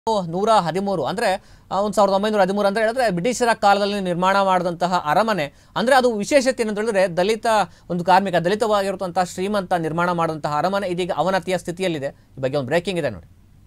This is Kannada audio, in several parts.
ನೂರ ಹದಿಮೂರು ಅಂದರೆ ಒಂದು ಸಾವಿರದ ಒಂಬೈನೂರ ಹದಿಮೂರು ಅಂತ ಹೇಳಿದ್ರೆ ಬ್ರಿಟಿಷರ ಕಾಲದಲ್ಲಿ ನಿರ್ಮಾಣ ಮಾಡಿದಂತಹ ಅರಮನೆ ಅಂದರೆ ಅದು ವಿಶೇಷತೆ ಏನಂತ ಹೇಳಿದ್ರೆ ದಲಿತ ಒಂದು ಕಾರ್ಮಿಕ ದಲಿತವಾಗಿರುವಂತಹ ಶ್ರೀಮಂತ ನಿರ್ಮಾಣ ಮಾಡಿದಂತಹ ಅರಮನೆ ಇದೀಗ ಅವನತಿಯ ಸ್ಥಿತಿಯಲ್ಲಿದೆ ಈ ಬಗ್ಗೆ ಒಂದು ಬ್ರೇಕಿಂಗ್ ಇದೆ ನೋಡಿ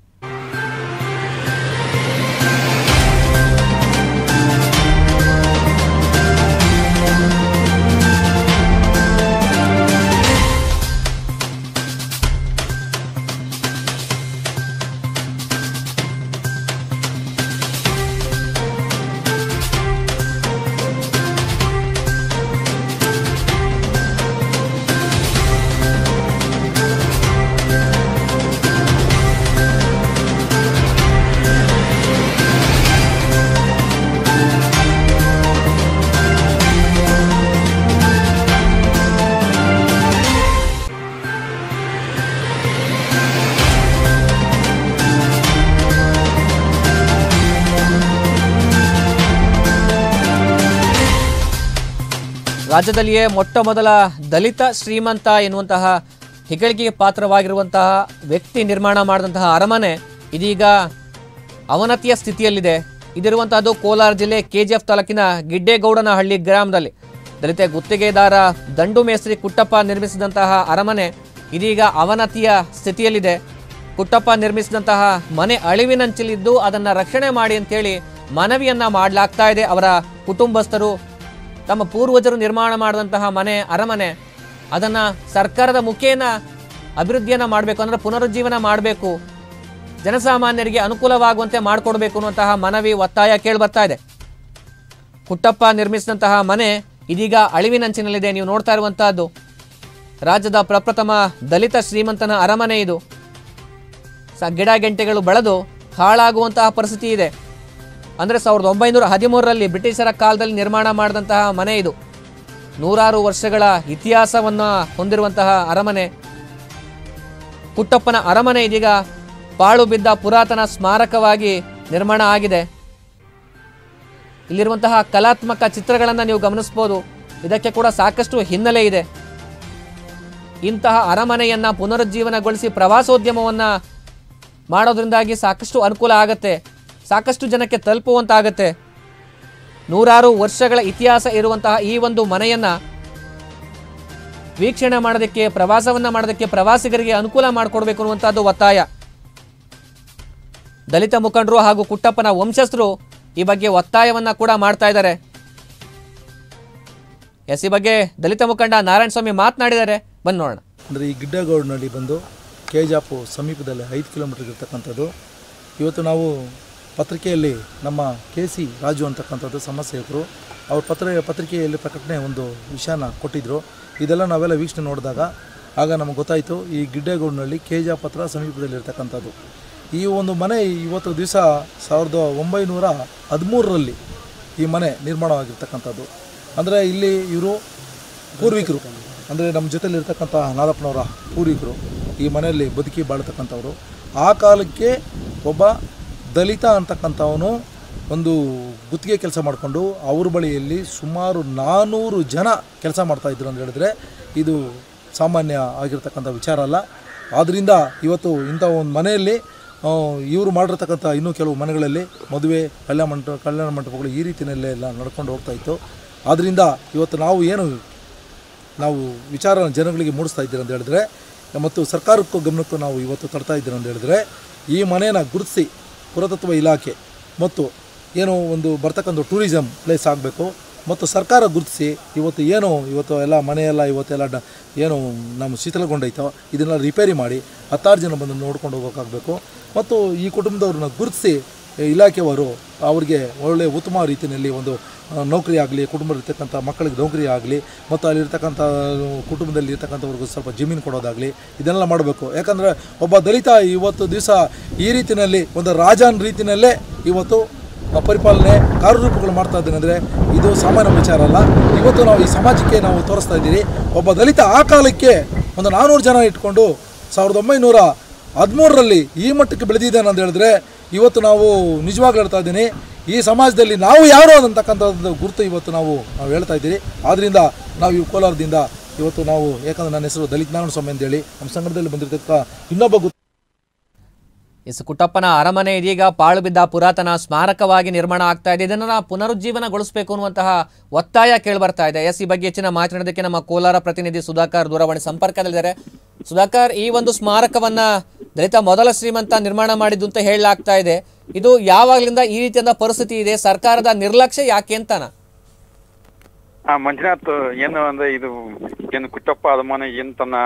ರಾಜ್ಯದಲ್ಲಿಯೇ ಮೊಟ್ಟ ಮೊದಲ ದಲಿತ ಶ್ರೀಮಂತ ಎನ್ನುವಂತಹ ಹೆಗ್ಗಳಿಕೆಗೆ ಪಾತ್ರವಾಗಿರುವಂತಹ ವ್ಯಕ್ತಿ ನಿರ್ಮಾಣ ಮಾಡಿದಂತಹ ಅರಮನೆ ಇದೀಗ ಅವನತಿಯ ಸ್ಥಿತಿಯಲ್ಲಿದೆ ಇದಿರುವಂತಹದ್ದು ಕೋಲಾರ ಜಿಲ್ಲೆ ಕೆಜಿಎಫ್ ತಾಲೂಕಿನ ಗಿಡ್ಡೇಗೌಡನಹಳ್ಳಿ ಗ್ರಾಮದಲ್ಲಿ ದಲಿತ ಗುತ್ತಿಗೆದಾರ ದಂಡು ಮೇಸ್ತ್ರಿ ಕುಟ್ಟಪ್ಪ ನಿರ್ಮಿಸಿದಂತಹ ಅರಮನೆ ಇದೀಗ ಅವನತಿಯ ಸ್ಥಿತಿಯಲ್ಲಿದೆ ಕುಟ್ಟಪ್ಪ ನಿರ್ಮಿಸಿದಂತಹ ಮನೆ ಅಳಿವಿನಂಚಿಲಿದ್ದು ಅದನ್ನು ರಕ್ಷಣೆ ಮಾಡಿ ಅಂತೇಳಿ ಮನವಿಯನ್ನ ಮಾಡಲಾಗ್ತಾ ಇದೆ ಅವರ ಕುಟುಂಬಸ್ಥರು ತಮ್ಮ ಪೂರ್ವಜರು ನಿರ್ಮಾಣ ಮಾಡಿದಂತಹ ಮನೆ ಅರಮನೆ ಅದನ್ನು ಸರ್ಕಾರದ ಮುಖೇನ ಅಭಿವೃದ್ಧಿಯನ್ನು ಮಾಡಬೇಕು ಅಂದರೆ ಪುನರುಜ್ಜೀವನ ಮಾಡಬೇಕು ಜನಸಾಮಾನ್ಯರಿಗೆ ಅನುಕೂಲವಾಗುವಂತೆ ಮಾಡಿಕೊಡ್ಬೇಕು ಅನ್ನುವಂತಹ ಮನವಿ ಒತ್ತಾಯ ಕೇಳಿಬರ್ತಾ ಇದೆ ಕುಟ್ಟಪ್ಪ ನಿರ್ಮಿಸಿದಂತಹ ಮನೆ ಇದೀಗ ಅಳಿವಿನಂಚಿನಲ್ಲಿದೆ ನೀವು ನೋಡ್ತಾ ಇರುವಂತಹದ್ದು ರಾಜ್ಯದ ಪ್ರಪ್ರಥಮ ದಲಿತ ಶ್ರೀಮಂತನ ಅರಮನೆ ಇದು ಸ ಗಿಡ ಗೆಂಟೆಗಳು ಬೆಳೆದು ಹಾಳಾಗುವಂತಹ ಪರಿಸ್ಥಿತಿ ಇದೆ ಅಂದರೆ ಸಾವಿರದ ಒಂಬೈನೂರ ಹದಿಮೂರರಲ್ಲಿ ಬ್ರಿಟಿಷರ ಕಾಲದಲ್ಲಿ ನಿರ್ಮಾಣ ಮಾಡಿದಂತಹ ಮನೆ ಇದು ನೂರಾರು ವರ್ಷಗಳ ಇತಿಹಾಸವನ್ನು ಹೊಂದಿರುವಂತಹ ಅರಮನೆ ಕುಟ್ಟಪ್ಪನ ಅರಮನೆ ಇದೀಗ ಪಾಳು ಬಿದ್ದ ಪುರಾತನ ಸ್ಮಾರಕವಾಗಿ ನಿರ್ಮಾಣ ಆಗಿದೆ ಇಲ್ಲಿರುವಂತಹ ಕಲಾತ್ಮಕ ಚಿತ್ರಗಳನ್ನು ನೀವು ಗಮನಿಸ್ಬೋದು ಇದಕ್ಕೆ ಕೂಡ ಸಾಕಷ್ಟು ಹಿನ್ನೆಲೆ ಇದೆ ಇಂತಹ ಅರಮನೆಯನ್ನ ಪುನರುಜ್ಜೀವನಗೊಳಿಸಿ ಪ್ರವಾಸೋದ್ಯಮವನ್ನ ಮಾಡೋದ್ರಿಂದಾಗಿ ಸಾಕಷ್ಟು ಅನುಕೂಲ ಆಗತ್ತೆ ಸಾಕಷ್ಟು ಜನಕ್ಕೆ ತಲುಪುವಂತಾಗತ್ತೆ ನೂರಾರು ವರ್ಷಗಳ ಇತಿಹಾಸ ಇರುವಂತಹ ಈ ಒಂದು ಮನೆಯನ್ನ ವೀಕ್ಷಣೆ ಮಾಡೋದಕ್ಕೆ ಪ್ರವಾಸವನ್ನ ಮಾಡೋದಕ್ಕೆ ಪ್ರವಾಸಿಗರಿಗೆ ಅನುಕೂಲ ಮಾಡಿಕೊಡ್ಬೇಕು ಅನ್ನುವಂಥದ್ದು ಒತ್ತಾಯ ದಲಿತ ಮುಖಂಡರು ಹಾಗೂ ಕುಟ್ಟಪ್ಪನ ವಂಶಸ್ಥರು ಈ ಬಗ್ಗೆ ಒತ್ತಾಯವನ್ನ ಕೂಡ ಮಾಡ್ತಾ ಇದ್ದಾರೆ ಎಸ್ ಈ ಬಗ್ಗೆ ದಲಿತ ಮುಖಂಡ ನಾರಾಯಣ ಸ್ವಾಮಿ ಮಾತನಾಡಿದ್ದಾರೆ ಬಂದು ನೋಡೋಣ ಅಂದರೆ ಈ ಗಿಡ್ಡಗೌಡನಹಳ್ಳಿ ಬಂದು ಕೆಜಾಪು ಸಮೀಪದಲ್ಲಿ ಐದು ಕಿಲೋಮೀಟರ್ ಇರ್ತಕ್ಕಂಥದ್ದು ಇವತ್ತು ನಾವು ಪತ್ರಿಕೆಯಲ್ಲಿ ನಮ್ಮ ಕೆ ಸಿ ರಾಜು ಅಂತಕ್ಕಂಥದ್ದು ಸಮಾಜ ಸೇವಕರು ಅವ್ರ ಪತ್ರ ಪತ್ರಿಕೆಯಲ್ಲಿ ಪ್ರಕಟಣೆ ಒಂದು ವಿಷಯನ ಕೊಟ್ಟಿದ್ದರು ಇದೆಲ್ಲ ನಾವೆಲ್ಲ ವೀಕ್ಷಣೆ ನೋಡಿದಾಗ ಆಗ ನಮಗೆ ಗೊತ್ತಾಯಿತು ಈ ಗಿಡ್ಡೇಗೌಡನಹಳ್ಳಿ ಕೆಜಾಪ್ ಹತ್ರ ಸಮೀಪದಲ್ಲಿ ಇರ್ತಕ್ಕಂಥದ್ದು ಈ ಒಂದು ಮನೆ ಇವತ್ತು ದಿವಸ ಸಾವಿರದ ಒಂಬೈನೂರ ಹದಿಮೂರರಲ್ಲಿ ಈ ಮನೆ ನಿರ್ಮಾಣವಾಗಿರ್ತಕ್ಕಂಥದ್ದು ಅಂದರೆ ಇಲ್ಲಿ ಇವರು ಪೂರ್ವಿಕರು ಅಂದರೆ ನಮ್ಮ ಜೊತೆಲಿ ಇರ್ತಕ್ಕಂಥ ನಾದಪ್ಪನವರ ಪೂರ್ವಿಕರು ಈ ಮನೆಯಲ್ಲಿ ಬದುಕಿ ಬಾಳ್ತಕ್ಕಂಥವ್ರು ಆ ಕಾಲಕ್ಕೆ ಒಬ್ಬ ದಲಿತ ಅಂತಕ್ಕಂಥವನು ಒಂದು ಗುತ್ತಿಗೆ ಕೆಲಸ ಮಾಡಿಕೊಂಡು ಅವ್ರ ಬಳಿಯಲ್ಲಿ ಸುಮಾರು ನಾನ್ನೂರು ಜನ ಕೆಲಸ ಮಾಡ್ತಾಯಿದ್ರು ಅಂತ ಹೇಳಿದ್ರೆ ಇದು ಸಾಮಾನ್ಯ ಆಗಿರ್ತಕ್ಕಂಥ ವಿಚಾರ ಅಲ್ಲ ಆದ್ದರಿಂದ ಇವತ್ತು ಇಂಥ ಒಂದು ಮನೆಯಲ್ಲಿ ಆ, ಇವರು ಮಾಡಿರ್ತಕ್ಕಂಥ ಇನ್ನೂ ಕೆಲವು ಮನೆಗಳಲ್ಲಿ ಮದುವೆ ಕಲ್ಯಾಣ ಮಂಟಪ ಕಲ್ಯಾಣ ಮಂಟಪಗಳು ಈ ರೀತಿಯಲ್ಲೇ ಎಲ್ಲ ನಡ್ಕೊಂಡು ಹೋಗ್ತಾ ಇತ್ತು ಆದ್ದರಿಂದ ಇವತ್ತು ನಾವು ಏನು ನಾವು ವಿಚಾರ ಜನಗಳಿಗೆ ಮೂಡಿಸ್ತಾ ಇದ್ದೀರಿ ಅಂತ ಹೇಳಿದ್ರೆ ಮತ್ತು ಸರ್ಕಾರಕ್ಕೂ ಗಮನಕ್ಕೂ ನಾವು ಇವತ್ತು ತರ್ತಾ ಇದ್ದೀರಿ ಅಂತ ಹೇಳಿದ್ರೆ ಈ ಮನೆಯನ್ನು ಗುರುತಿಸಿ ಪುರಾತತ್ವ ಇಲಾಖೆ ಮತ್ತು ಏನು ಒಂದು ಬರ್ತಕ್ಕಂಥ ಟೂರಿಸಮ್ ಪ್ಲೇಸ್ ಆಗಬೇಕು ಮತ್ತು ಸರ್ಕಾರ ಗುರುತಿಸಿ ಇವತ್ತು ಏನು ಇವತ್ತು ಎಲ್ಲ ಮನೆಯೆಲ್ಲ ಇವತ್ತೆಲ್ಲ ಡ ಏನು ನಮ್ಮ ಶೀತಲಗೊಂಡೈತೋ ಇದನ್ನೆಲ್ಲ ರಿಪೇರಿ ಮಾಡಿ ಹತ್ತಾರು ಜನ ಬಂದು ನೋಡ್ಕೊಂಡು ಹೋಗೋಕ್ಕಾಗಬೇಕು ಮತ್ತು ಈ ಕುಟುಂಬದವ್ರನ್ನ ಗುರುತಿಸಿ ಇಲಾಖೆಯವರು ಅವರಿಗೆ ಒಳ್ಳೆಯ ಉತ್ತಮ ರೀತಿಯಲ್ಲಿ ಒಂದು ಆ, ನೌಕರಿ ಆಗಲಿ ಕುಟುಂಬದಲ್ಲಿರ್ತಕ್ಕಂಥ ಮಕ್ಕಳಿಗೆ ನೌಕರಿ ಆಗಲಿ ಮತ್ತು ಅಲ್ಲಿರ್ತಕ್ಕಂಥ ಕುಟುಂಬದಲ್ಲಿ ಇರ್ತಕ್ಕಂಥವ್ರಿಗೂ ಸ್ವಲ್ಪ ಜಮೀನು ಕೊಡೋದಾಗಲಿ ಇದನ್ನೆಲ್ಲ ಮಾಡಬೇಕು ಯಾಕಂದರೆ ಒಬ್ಬ ದಲಿತ ಇವತ್ತು ದಿವಸ ಈ ರೀತಿಯಲ್ಲಿ ಒಂದು ರಾಜನ್ ರೀತಿಯಲ್ಲೇ ಇವತ್ತು ಆ, ಪರಿಪಾಲನೆ ಕಾರ್ಯರೂಪಗಳು ಮಾಡ್ತಾ ಇದ್ದೇನೆ ಅಂದರೆ ಇದು ಸಾಮಾನ್ಯ ವಿಚಾರ ಅಲ್ಲ ಇವತ್ತು ನಾವು ಈ ಸಮಾಜಕ್ಕೆ ನಾವು ತೋರಿಸ್ತಾ ಇದ್ದೀರಿ ಒಬ್ಬ ದಲಿತ ಆ ಕಾಲಕ್ಕೆ ಒಂದು ನಾನ್ನೂರು ಜನ ಇಟ್ಕೊಂಡು ಸಾವಿರದ ಒಂಬೈನೂರ ಹದಿಮೂರರಲ್ಲಿ ಈ ಮಟ್ಟಕ್ಕೆ ಬೆಳೆದಿದ್ದಾನೆ ಅಂತ ಹೇಳಿದ್ರೆ ಇವತ್ತು ನಾವು ನಿಜವಾಗ್ಲೂ ಹೇಳ್ತಾ ಇದ್ದೀನಿ ಈ ಸಮಾಜದಲ್ಲಿ ನಾವು ಯಾರು ಅಂತಕ್ಕಂಥದ್ದು ಗುರುತು ಇವತ್ತು ನಾವು ನಾವು ಹೇಳ್ತಾ ಇದ್ದೀರಿ ಆದ್ದರಿಂದ ನಾವು ಈ ಕೋಲಾರದಿಂದ ಇವತ್ತು ನಾವು ಯಾಕಂದ್ರೆ ನನ್ನ ಹೆಸರು ದಲಿತ ನಾರಾಯಣ ಸ್ವಾಮಿ ಅಂತೇಳಿ ನಮ್ಮ ಸಂಘದಲ್ಲಿ ಬಂದಿರತಕ್ಕ ಇನ್ನೊಬ್ಬ ಗುರು ಎಸ್ ಕುಟ್ಟಪ್ಪನ ಅರಮನೆ ಇದೀಗ ಪಾಳು ಬಿದ್ದ ಪುರಾತನ ಸ್ಮಾರಕವಾಗಿ ನಿರ್ಮಾಣ ಆಗ್ತಾ ಇದೆ ಇದನ್ನ ಪುನರುಜ್ಜೀವನಗೊಳಿಸಬೇಕು ಅನ್ನುವಂತಹ ಒತ್ತಾಯ ಕೇಳಿಬರ್ತಾ ಇದೆ ಎಸ್ ಈ ಬಗ್ಗೆ ಹೆಚ್ಚಿನ ಮಾತನಾಡೋದಕ್ಕೆ ನಮ್ಮ ಕೋಲಾರ ಪ್ರತಿನಿಧಿ ಸುಧಾಕರ್ ದೂರವಾಣಿ ಸಂಪರ್ಕದಲ್ಲಿದ್ದಾರೆ ಸುಧಾಕರ್ ಈ ಒಂದು ಸ್ಮಾರಕವನ್ನ ದಲಿತ ಮೊದಲ ಶ್ರೀಮಂತ ನಿರ್ಮಾಣ ಮಾಡಿದ್ದು ಅಂತ ಹೇಳಲಾಗ್ತಾ ಇದೆ ಇದು ಯಾವಾಗಲಿಂದ ಈ ರೀತಿಯಾದ ಪರಿಸ್ಥಿತಿ ಇದೆ ಸರ್ಕಾರದ ನಿರ್ಲಕ್ಷ್ಯ ಯಾಕೆ ಅಂತಾನ ಆ ಮಂಜುನಾಥ್ ಏನು ಅಂದ್ರೆ ಇದು ಏನು ಕುಟ್ಟಪ್ಪ ಅರಮನೆ ಏನು ತನ್ನ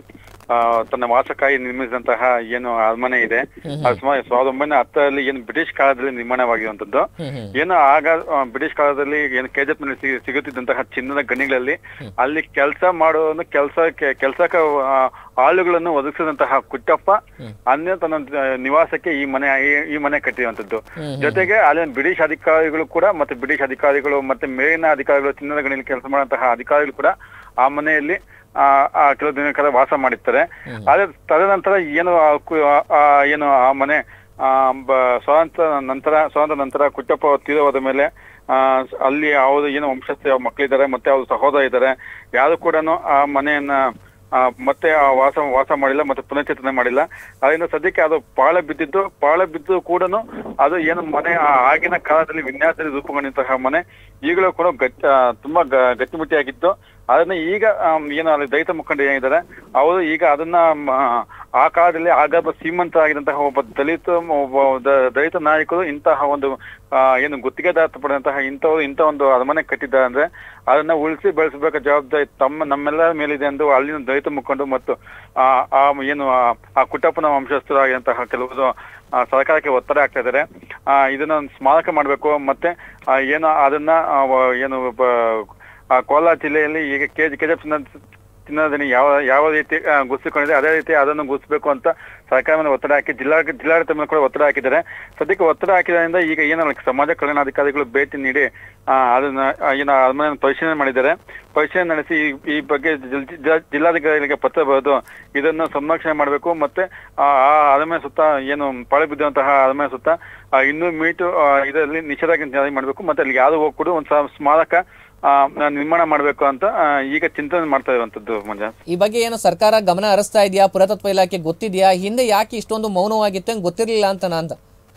ಆ, ತನ್ನ ವಾಸಕ್ಕಾಗಿ ನಿರ್ಮಿಸಿದಂತಹ ಏನು ಅರಮನೆ ಇದೆ ಅದು ಸುಮಾರು ಸಾವಿರದ ಒಂಬೈನೂರ ಹತ್ತರಲ್ಲಿ ಏನು ಬ್ರಿಟಿಷ್ ಕಾಲದಲ್ಲಿ ನಿರ್ಮಾಣವಾಗಿರುವಂತದ್ದು ಏನು ಆಗ ಆ, ಬ್ರಿಟಿಷ್ ಕಾಲದಲ್ಲಿ ಏನು ಕೆಜೆಪ್ ನಲ್ಲಿ ಸಿಗ- ಸಿಗುತ್ತಿದ್ದಂತಹ ಚಿನ್ನದ ಗಣಿಗಳಲ್ಲಿ ಅಲ್ಲಿ ಕೆಲಸ ಮಾಡುವ ಕೆಲಸ ಕೆಲಸಕ್ಕೆ ಆಳುಗಳನ್ನು ಒದಗಿಸಿದಂತಹ ಕುಟ್ಟಪ್ಪ ಅನ್ಯ ತನ್ನ ಆ, ನಿವಾಸಕ್ಕೆ ಈ ಮನೆ ಈ- ಈ ಮನೆ ಕಟ್ಟಿರುವಂತದ್ದು ಜೊತೆಗೆ ಅಲ್ಲಿನ ಬ್ರಿಟಿಷ್ ಅಧಿಕಾರಿಗಳು ಕೂಡ ಮತ್ತೆ ಬ್ರಿಟಿಷ್ ಅಧಿಕಾರಿಗಳು ಮತ್ತೆ ಮೇಲಿನ ಅಧಿಕಾರಿಗಳು ಚಿನ್ನದ ಗಣಿಯಲ್ಲಿ ಕೆಲಸ ಮಾಡುವಂತಹ ಅಧಿಕಾರಿಗಳು ಕೂಡ ಆ ಮನೆಯಲ್ಲಿ ಆ ಆ ಕೆಲವು ದಿನ ಕಾಲ ವಾಸ ಮಾಡಿರ್ತಾರೆ ಆದ್ರೆ ತದನಂತರ ಏನು ಆ ಕು- ಆ- ಆ ಏನು ಆ ಮನೆ ಆ ಬ- ಸ್ವಾತಂತ್ರ್ಯ ನಂತರ ಸ್ವಾತಂತ್ರ್ಯ ನಂತರ ಕುಟ್ಟಪ್ಪ ಅವರು ತೀರ ಹೋದ ಮೇಲೆ ಆ ಅಲ್ಲಿ ಅವ್ರ ಏನು ವಂಶಸ್ಥ ಮಕ್ಕಳಿದ್ದಾರೆ ಮತ್ತೆ ಅವ್ರ ಸಹೋದರ ಇದ್ದಾರೆ ಯಾರು ಕೂಡ ಆ ಮನೆಯನ್ನ ಆ, ಮತ್ತೆ ಆ ವಾಸ ವಾಸ ಮಾಡಿಲ್ಲ ಮತ್ತೆ ಪುನಶ್ಚೇತನ ಮಾಡಿಲ್ಲ ಅದರಿಂದ ಸದ್ಯಕ್ಕೆ ಅದು ಪಾಳ ಬಿದ್ದಿದ್ದು ಪಾಳ ಬಿದ್ದು ಕೂಡ ಅದು ಏನು ಮನೆ ಆ ಆಗಿನ ಕಾಲದಲ್ಲಿ ವಿನ್ಯಾಸದಲ್ಲಿ ರೂಪುಗೊಂಡಂತಹ ಮನೆ ಈಗಲೂ ಕೂಡ ಗಟ್ಟಿ ಆ, ತುಂಬಾ ಗ- ಗಟ್ಟಿಮುಟ್ಟಿಯಾಗಿದ್ದು ಅದನ್ನ ಈಗ ಆಮ್, ಏನು ಅಲ್ಲಿ ದಲಿತ ಮುಖಂಡ ಏನಿದ್ದಾರೆ ಅವರು ಈಗ ಅದನ್ನ ಮ, ಆ ಕಾಲದಲ್ಲಿ ಆಗ ಶ್ರೀಮಂತರಾಗಿದ್ದಂತಹ ಒಬ್ಬ ದಲಿತ ಒಬ್ಬ ದ- ದಲಿತ ನಾಯಕರು ಇಂತಹ ಒಂದು ಆ, ಏನು ಗುತ್ತಿಗೆದಾರ ಪಡೆದಂತಹ ಇಂಥವ್ರು ಇಂಥ ಒಂದು ಅರಮನೆ ಕಟ್ಟಿದ್ದಾರೆ ಅಂದ್ರೆ ಅದನ್ನ ಉಳಿಸಿ ಬೆಳೆಸಬೇಕ ಜವಾಬ್ದಾರಿ ತಮ್ಮ ನಮ್ಮೆಲ್ಲರ ಮೇಲಿದೆ ಎಂದು ಅಲ್ಲಿನ ದಲಿತ ಮುಖಂಡು ಮತ್ತು ಆ ಆ ಏನು ಆ- ಆ ಕುಟಪ್ಪನ ವಂಶಸ್ಥರಾಗಿರುವಂತಹ ಕೆಲವರು ಆ, ಸರ್ಕಾರಕ್ಕೆ ಒತ್ತಡ ಆಗ್ತಾ ಇದ್ದಾರೆ ಆ, ಇದನ್ನ ಒಂದು ಸ್ಮಾರಕ ಮಾಡಬೇಕು ಮತ್ತೆ ಆ, ಏನು ಅದನ್ನ ಆ, ವ- ಏನು ಬ- ಆ, ಕೋಲಾರ ಜಿಲ್ಲೆಯಲ್ಲಿ ಈಗ ಕೆ ಜಿ ಕೆಜೆಪ್ ಚಿನ್ನದನಿ ಯಾವ ಯಾವ ರೀತಿ ಆ, ಗುರ್ಸಿಕೊಂಡಿದೆ ಅದೇ ರೀತಿ ಅದನ್ನು ಗುರ್ಸ್ಬೇಕು ಅಂತ ಸರ್ಕಾರ ಮೇಲೆ ಒತ್ತಡ ಹಾಕಿ ಜಿಲ್ಲಾ ಜಿಲ್ಲಾಡಳಿತ ಮೇಲೆ ಕೂಡ ಒತ್ತಡ ಹಾಕಿದ್ದಾರೆ ಸದ್ಯಕ್ಕೆ ಒತ್ತಡ ಹಾಕಿದ್ರಿಂದ ಈಗ ಏನು ಸಮಾಜ ಕಲ್ಯಾಣಾಧಿಕಾರಿಗಳು ಭೇಟಿ ನೀಡಿ ಆ, ಅದನ್ನ ಆ, ಏನು ಅರಮನೆಯನ್ನು ಪರಿಶೀಲನೆ ಮಾಡಿದ್ದಾರೆ ಪರಿಶೀಲನೆ ನಡೆಸಿ ಈ- ಈ ಬಗ್ಗೆ ಜಿಲ್- ಜಿಲ್ಲಾ- ಜಿಲ್ಲಾಧಿಕಾರಿಗಳಿಗೆ ಪತ್ರ ಬರೆದು ಇದನ್ನು ಸಂರಕ್ಷಣೆ ಮಾಡಬೇಕು ಮತ್ತೆ ಆ ಆ ಅರಮನೆ ಸುತ್ತ ಏನು ಪಾಳು ಬಿದ್ದಂತಹ ಅರಮನೆ ಸುತ್ತ ಆ, ಇನ್ನೂ ಮೀಟು ಆ, ಇದರಲ್ಲಿ ನಿಷೇಧಾಜ್ಞೆ ಜಾರಿ ಮಾಡಬೇಕು ಮತ್ತೆ ಅಲ್ಲಿ ಯಾರು ಹೋಗಿ ಕೂಡ ಒಂದು ಸ- ಸ್ಮಾರಕ ಆ, ನಿರ್ಮಾಣ ಮಾಡಬೇಕು ಅಂತ ಆ, ಈಗ ಚಿಂತನೆ ಮಾಡ್ತಾ ಇರುವಂತದ್ದು ಮಂಜ ಈ ಬಗ್ಗೆ ಏನು ಸರ್ಕಾರ ಗಮನ ಹರಿಸ್ತಾ ಇದೆಯಾ ಪುರಾತತ್ವ ಇಲಾಖೆ ಗೊತ್ತಿದೆಯಾ ಹಿಂದೆ ಯಾಕೆ ಇಷ್ಟೊಂದು ಮೌನವಾಗಿತ್ತು ಅಂತ ಗೊತ್ತಿರಲಿಲ್ಲ ಅಂತ ಅಂತ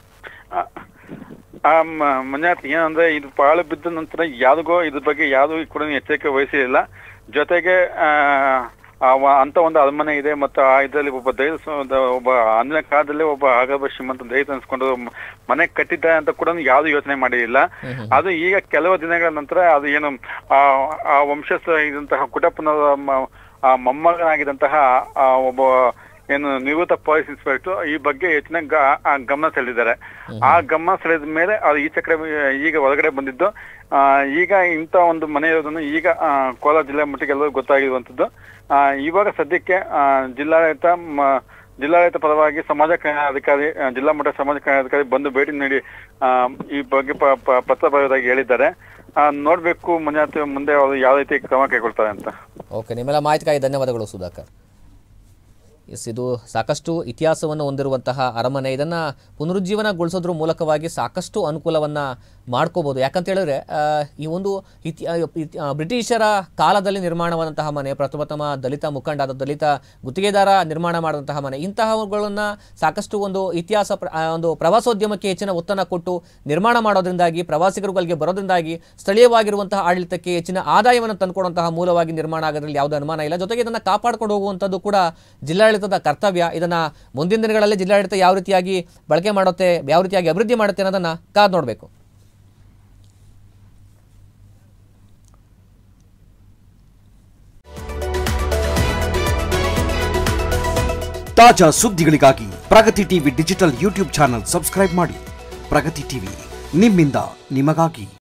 ಆ- ಆ ಮ- ಮಂಜುನಾಥ್ ಏನಂದ್ರೆ ಇದು ಪಾಳು ಬಿದ್ದ ನಂತರ ಯಾರಿಗೋ ಇದ್ರ ಬಗ್ಗೆ ಯಾರು ಕೂಡ ಎಚ್ಚರಿಕೆ ವಹಿಸಿರಲಿಲ್ಲ ಜೊತೆಗೆ ಆ ಆ ವ- ಅಂತ ಒಂದು ಅರಮನೆ ಇದೆ ಮತ್ತು ಆ ಇದರಲ್ಲಿ ಒಬ್ಬ ದೈವ ಸ- ದ- ಒಬ್ಬ ಅಂದಿನ ಕಾಲದಲ್ಲಿ ಒಬ್ಬ ಆಗಬ ಶ್ರೀಮಂತ ದೈವ ಅನ್ಸ್ಕೊಂಡು ಮ- ಮನೆ ಕಟ್ಟಿದ್ದಾರೆ ಅಂತ ಕೂಡ ಯಾರು ಯೋಚನೆ ಮಾಡಿರಲಿಲ್ಲ ಅದು ಈಗ ಕೆಲವು ದಿನಗಳ ನಂತರ ಅದು ಏನು ಆ ಆ ವಂಶಸ್ಥ ಇದ್ದಂತಹ ಕುಟಪ್ಪನ ಮ- ಆ ಮೊಮ್ಮಗನಾಗಿದ್ದಂತಹ ಆ ಒಬ್ಬ ಏನು ನಿವೃತ್ತ ಪೊಲೀಸ್ ಇನ್ಸ್ಪೆಕ್ಟರ್ ಈ ಬಗ್ಗೆ ಹೆಚ್ಚಿನ ಗ- ಆ ಗಮನ ಸೆಳೆದಿದ್ದಾರೆ ಆ ಗಮನ ಸೆಳೆದ ಮೇಲೆ ಅದು ಈ ಚಕ್ರ ಈಗ ಹೊರಗಡೆ ಬಂದಿದ್ದು ಆ, ಈಗ ಇಂಥ ಒಂದು ಮನೆ ಇರೋದನ್ನು ಈಗ ಆ, ಕೋಲಾರ ಜಿಲ್ಲೆ ಮಟ್ಟಿಗೆ ಎಲ್ಲರೂ ಗೊತ್ತಾಗಿರುವಂಥದ್ದು ಆ, ಇವಾಗ ಸದ್ಯಕ್ಕೆ ಆ, ಜಿಲ್ಲಾಡಳಿತ ಮ- ಜಿಲ್ಲಾಡಳಿತ ಪರವಾಗಿ ಸಮಾಜ ಕಲ್ಯಾಣಾಧಿಕಾರಿ ಆ, ಜಿಲ್ಲಾ ಮಟ್ಟ ಸಮಾಜ ಕಲ್ಯಾಣಾಧಿಕಾರಿ ಬಂದು ಭೇಟಿ ನೀಡಿ ಆ, ಈ ಬಗ್ಗೆ ಪ- ಪ- ಪತ್ರ ಬರೆಯೋದಾಗಿ ಹೇಳಿದ್ದಾರೆ ಆ, ನೋಡ್ಬೇಕು ಮಂಜುನಾಥ್ ಮುಂದೆ ಅವರು ಯಾವ ರೀತಿ ಕ್ರಮ ಕೈಗೊಳ್ತಾರೆ ಅಂತ ಓಕೆ ನಿಮ್ಮೆಲ್ಲ ಮಾಹಿತಿಗಾಗಿ ಧನ್ಯವಾದಗಳು ಸುಧಾಕರ್ ಎಸ್ ಇದು ಸಾಕಷ್ಟು ಇತಿಹಾಸವನ್ನು ಹೊಂದಿರುವಂತಹ ಅರಮನೆ ಇದನ್ನು ಪುನರುಜ್ಜೀವನಗೊಳಿಸೋದ್ರ ಮೂಲಕವಾಗಿ ಸಾಕಷ್ಟು ಅನುಕೂಲವನ್ನು ಮಾಡ್ಕೋಬೋದು ಯಾಕಂತ ಹೇಳಿದ್ರೆ ಆ, ಈ ಒಂದು ಇತಿ ಆ, ಇತಿ- ಆ, ಬ್ರಿಟಿಷರ ಕಾಲದಲ್ಲಿ ನಿರ್ಮಾಣವಾದಂತಹ ಮನೆ ಪ್ರಥಮತಮ ದಲಿತ ಮುಖಂಡ ಆದ ದಲಿತ ಗುತ್ತಿಗೆದಾರ ನಿರ್ಮಾಣ ಮಾಡಿದಂತಹ ಮನೆ ಇಂತಹವುಗಳನ್ನು ಸಾಕಷ್ಟು ಒಂದು ಇತಿಹಾಸ ಪ್ರ- ಆ, ಒಂದು ಪ್ರವಾಸೋದ್ಯಮಕ್ಕೆ ಹೆಚ್ಚಿನ ಒತ್ತನ್ನು ಕೊಟ್ಟು ನಿರ್ಮಾಣ ಮಾಡೋದ್ರಿಂದಾಗಿ ಪ್ರವಾಸಿಗರುಗಳಿಗೆ ಬರೋದ್ರಿಂದಾಗಿ ಸ್ಥಳೀಯವಾಗಿರುವಂತಹ ಆಡಳಿತಕ್ಕೆ ಹೆಚ್ಚಿನ ಆದಾಯವನ್ನು ತಂದುಕೊಡುವಂತಹ ಮೂಲವಾಗಿ ನಿರ್ಮಾಣ ಆಗೋದ್ರಲ್ಲಿ ಯಾವುದೇ ಅನುಮಾನ ಇಲ್ಲ ಜೊತೆಗೆ ಇದನ್ನು ಕಾಪಾಡ್ಕೊಂಡು ಹೋಗುವಂಥದ್ದು ಕೂಡ ಜಿಲ್ಲಾಡಳಿತದ ಕರ್ತವ್ಯ ಇದನ್ನು ಮುಂದಿನ ದಿನಗಳಲ್ಲಿ ಜಿಲ್ಲಾಡಳಿತ ಯಾವ ರೀತಿಯಾಗಿ ಬಳಕೆ ಮಾಡುತ್ತೆ ಯಾವ ರೀತಿಯಾಗಿ ಅಭಿವೃದ್ಧಿ ಮಾಡುತ್ತೆ ಅನ್ನೋದನ್ನು ಕಾದು ನೋಡಬೇಕು ತಾಜಾ ಸುದ್ದಿಗಳಿಗಾಗಿ Pragati TV digital YouTube channel subscribe ಮಾಡಿ ಪ್ರಗತಿ ಟಿವಿ ನಿಮ್ಮಿಂದ ನಿಮಗಾಗಿ